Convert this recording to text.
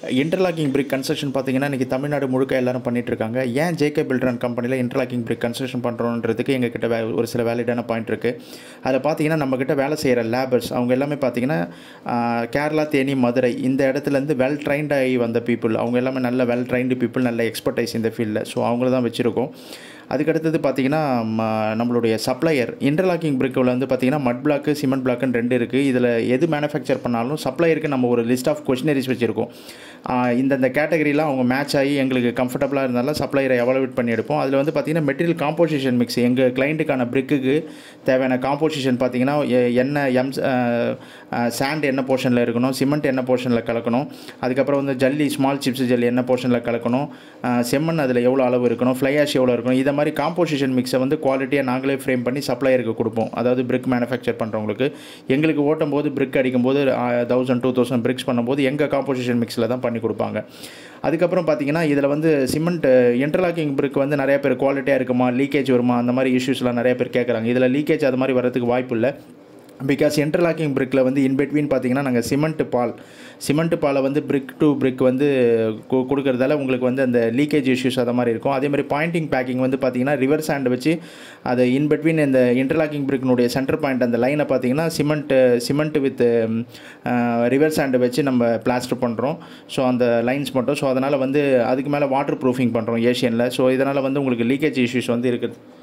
interlocking brick construction பார்த்தீங்கன்னா இன்றைக்கி தமிழ்நாடு முழுக்க எல்லாரும் பண்ணிட்டு இருக்காங்க ஏன் ஜேகே பில்டர் அண்ட் கம்பெனியில் இன்டர்லாக்கிங் பிரிக் கன்ஸ்ட்ரக்ஷன் பண்ணுறோன்றதுக்கு எங்ககிட்ட வே ஒரு சில வேலிடான பாயிண்ட் இருக்குது அதில் பார்த்தீங்கன்னா நம்மக்கிட்ட வேலை செய்கிற லேபர்ஸ் அவங்க எல்லாமே பார்த்தீங்கன்னா ஆஹ், கேரளா தேனி மதுரை இந்த இடத்துலேருந்து வெல் ட்ரைன்ட் ஆகி வந்த பீப்புள் அவங்க எல்லாமே நல்ல வெல் ட்ரைன்டு பீப்புள் நல்ல எக்ஸ்பர்டைஸ் இந்த ஃபீல்டில் ஸோ அவங்கள தான் வச்சுருக்கோம் அதுக்கடுத்தது பார்த்தீங்கன்னா ம, நம்மளுடைய சப்ளையர் இன்டர்லாக்கிங் பிரிக்கில் வந்து பார்த்தீங்கன்னா மட் பிளாக்கு சிமெண்ட் பிளாக்குன்னு ரெண்டு இருக்குது இதில் எது மேனுஃபேக்சர் பண்ணாலும் சப்ளையருக்கு நம்ம ஒரு லிஸ்ட் ஆஃப் கொஷினரிஸ் வச்சுருக்கோம் ஆஹ் இந்தந்த கேட்டகரிலாம் அவங்க மேட்ச் ஆகி எங்களுக்கு கம்ஃபர்டபுளாக இருந்தாலும் சப்ளையரை எவாலுவேட் பண்ணி எடுப்போம் அதில் வந்து பார்த்தீங்கன்னா மெட்டீரியல் காம்போசிஷன் மிக்ஸ் எங்கள் கிளைண்ட்டுக்கான பிரிக்குக்கு தேவையான காம்போசிஷன் பார்த்தீங்கன்னா எ- என்ன எம் சாண்ட் என்ன போர்ஷனில் இருக்கணும் சிமெண்ட் என்ன போர்ஷனில் கலக்கணும் அதுக்கப்புறம் வந்து ஜல்லி ஸ்மால் சிப்ஸ் ஜல்லி என்ன போர்ஷனில் கலக்கணும் ஆஹ் செம்மண் அதில் எவ்வளோ அளவு இருக்கணும் ஃப்ளை ஆஷ் எவ்வளோ இருக்கணும் இதை மாதிரி காம்போசிஷன் மிக்ஸை வந்து குவாலிட்டியாக நாங்களே ஃப்ரேம் பண்ணி சப்ளையருக்கு கொடுப்போம் அதாவது பிரிக் மேனுஃபேக்சர் பண்ணுறவங்களுக்கு எங்களுக்கு ஓட்டும் போது பிரிக் அடிக்கும்போது தௌசண்ட் டூ தௌசண்ட் பிரிக்ஸ் பண்ணும்போது எங்கள் காம்போசிஷன் மிக்ஸில் தான் பண்ணி கொடுப்பாங்க அதுக்கப்புறம் பார்த்தீங்கன்னா இதில் வந்து சிமெண்ட் இன்டர்லாக்கிங் பிரிக் வந்து நிறைய பேர் குவாலிட்டியாக இருக்குமா லீக்கேஜ் வருமா அந்த மாதிரி இஷ்யூஸ்லாம் நிறைய பேர் கேட்குறாங்க இதில் லீக்கேஜ் அது மாதிரி வரதுக்கு வாய்ப்பு இல்லை பிகாஸ் இன்டர்லாக்கிங் பிரிக்கில் வந்து இன்பிட்வீன் பார்த்தீங்கன்னா நாங்கள் சிமெண்ட் பால் சிமெண்ட் பாலை வந்து பிரிக் டு பிரிக் வந்து கு- கொடுக்கறதால உங்களுக்கு வந்து அந்த லீக்கேஜ் இஷ்யூஸ் அது மாதிரி இருக்கும் அதே மாதிரி பாயிண்டிங் பேக்கிங் வந்து பார்த்தீங்கன்னா ரிவர்ஸ் ஹேண்ட் வச்சு அதை இன்பிட்வீன் இந்த இன்டர்லாக்கிங் பிரிக்கினுடைய சென்டர் பாயிண்ட் அந்த லைனை பார்த்தீங்கன்னா cement cement with reverse hand வச்சு நம்ம பிளாஸ்டர் பண்ணுறோம் ஸோ அந்த லைன்ஸ் மட்டும் ஸோ அதனால் வந்து அதுக்கு மேலே வாட்டர் ப்ரூஃபிங் பண்ணுறோம் ஏஷியனில் ஸோ இதனால் வந்து உங்களுக்கு லீக்கேஜ் இஷ்யூஸ் வந்து இருக்குது